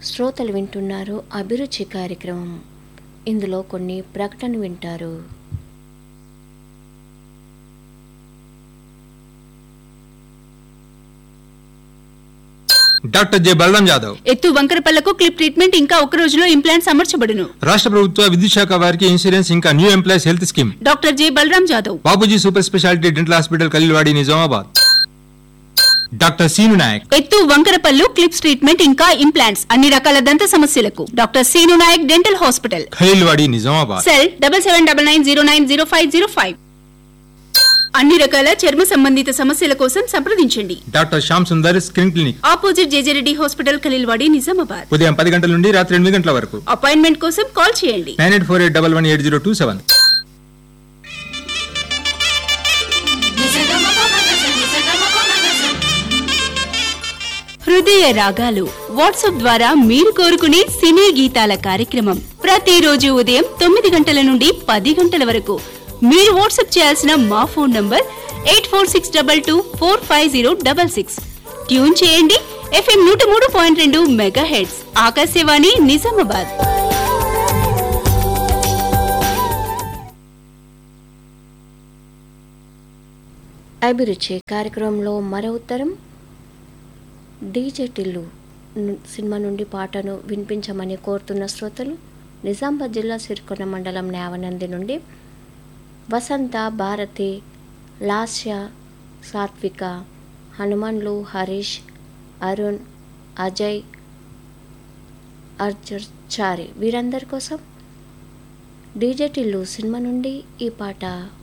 శ్రోతలు వింటున్నారు అభిరుచి కార్యక్రమం ఇందులో కొన్ని ప్రకటన వింటారు డాక్టర్ జె బలరాం యాదవ్ ఎత్తు వంకరపల్లకు క్లిప్ ట్రీట్మెంట్ ఇంకా ఒక రోజులో ఇంప్లాంట్స్ అమర్చబడును రాష్ట్ర ప్రభుత్వ విద్యుత్ శాఖ వారికి ఇన్సూరెన్స్ ఇంకా new employees health scheme doctor J Balaram Jadhav Babuji super speciality dental hospital Khaleelwadi Nizamabad doctor scene Naik ఎత్తు వంకరపల్లు క్లిప్స్ ట్రీట్మెంట్ ఇంకా ఇంప్లాంట్స్ అన్ని రకాల దంత సమస్యలకు doctor scene Naik dental hospital Khaleelwadi Nizamabad cell double seven double nine zero nine zero five zero five అన్ని రకాల చర్మ సంబంధిత సమస్యల కోసం సంప్రదించండి doctor Shyam Sundar skin clinic opposite JJ Reddy hospital Khaleelwadi Nizamabad ఉదయం పది గంటల నుండి రాత్రి ఎనిమిది గంటల వరకు అపాయింట్మెంట్ కోసం కాల్ చేయండి nine eight four eight double one eight zero two seven హృదయ రాగాలు వాట్సాప్ ద్వారా మీరు కోరుకునే సినీ గీతాల కార్యక్రమం ప్రతిరోజు ఉదయం తొమ్మిది గంటల నుండి పది గంటల వరకు మీరు వాట్సాప్ చేయాల్సిన మా phone number eight four six double two four five zero double six tune చేయండి ఎఫ్ఎం నూట మూడు పాయింట్ రెండు మెగా హెడ్స్ ఆకాశవాణి నిజామాబాద్ అభిరుచి కార్యక్రమంలో మరో ఉత్తరం డీజే టిల్లు ను- సినిమా నుండి పాటను వినిపించమని కోరుతున్న శ్రోతలు నిజామాబాద్ జిల్లా సిరికొండ మండలం నేవనంది నుండి వసంత భారతి లాస్య సాత్విక హనుమన్లు హరీష్ అరుణ్ అజయ్ అర్జున్ చారి వీరందరి కోసం డీజే టిల్లు సినిమా నుండి ఈ పాట